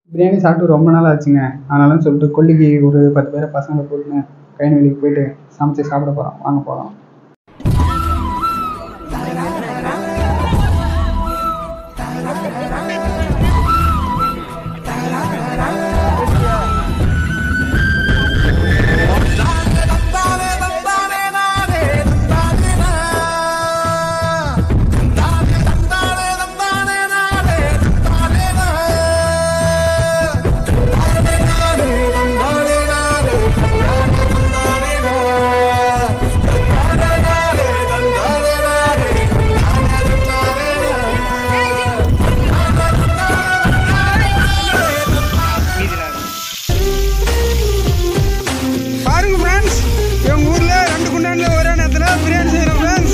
பிரியாணி சாப்பிட்டு ரொம்ப நாள் ஆச்சுங்க அதனால சொல்லிட்டு கொல்லிக்கு ஒரு பத்து பேரை பசங்களை கூட்டின்னு கைநெல்லிக்கு போயிட்டு சமைச்சு சாப்பிட போகிறோம் வாங்க போகலாம் பாருங்க ஃப்ரெண்ட்ஸ் எங்கள் ஊரில் ரெண்டு குண்டானில் ஒரே நேரத்தில் பிரியாணி செய்கிறோம் ஃப்ரெண்ட்ஸ்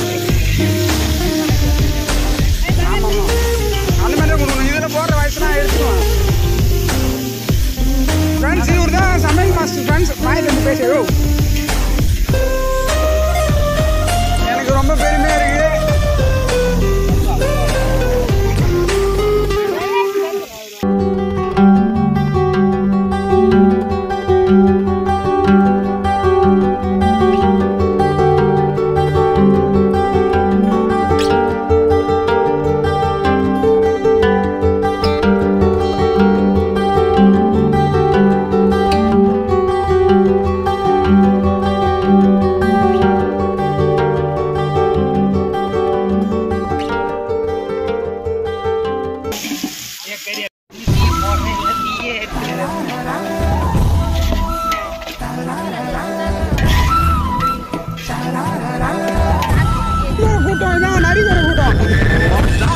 அந்த மாதிரி தான் கொடுக்கணும் இதில் போடுற வயசுலாம் எடுத்துக்குவோம் ஃப்ரெண்ட்ஸ் இவர் தான் சமையல் மாஸ்டர் ஃப்ரெண்ட்ஸ் வாயில் வந்து பேசுகிறோம் எனக்கு ரொம்ப பெருமையாக இருக்குது ஒரு கூட்டம் இதான் நரிக்கிற கூட்டம்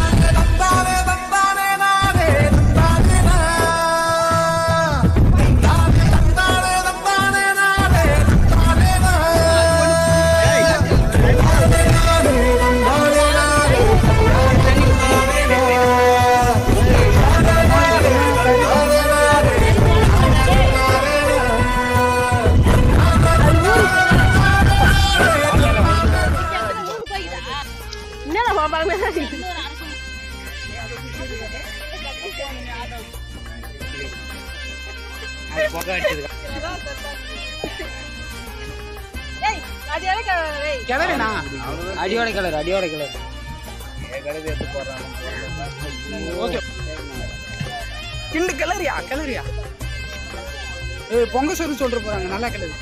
என்னடா பாப்பாங்க ஏய் அது எனக்கு ஏய் கிளறினா அடியோட கலர் அடியோட கலர் ஓகே கிண்டு கிளறியா கிளறியா ஏய் பொங்க சோறு சொல்ற போறாங்க நல்லா கிளறி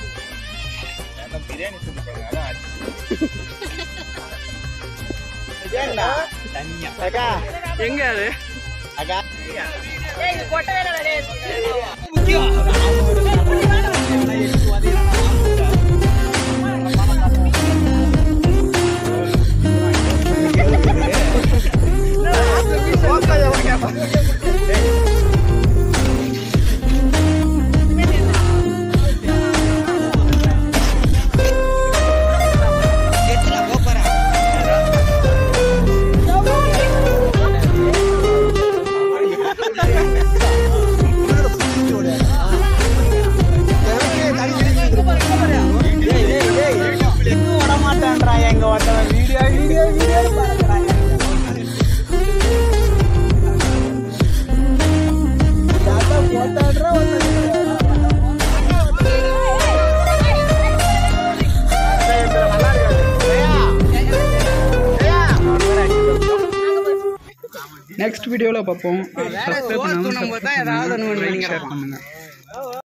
எங்க அது ஏய் இது கொட்ட வேற டேய் நெக்ஸ்ட் வீடியோவில் பார்ப்போம் வேலை சப்ஸ்கிரைப் ஓட்டுனவங்க தான் ஏதாவது ஒண்ணு பண்ணுங்க பண்ணிக்கிறோம். ஷேர் பண்ணுங்கள்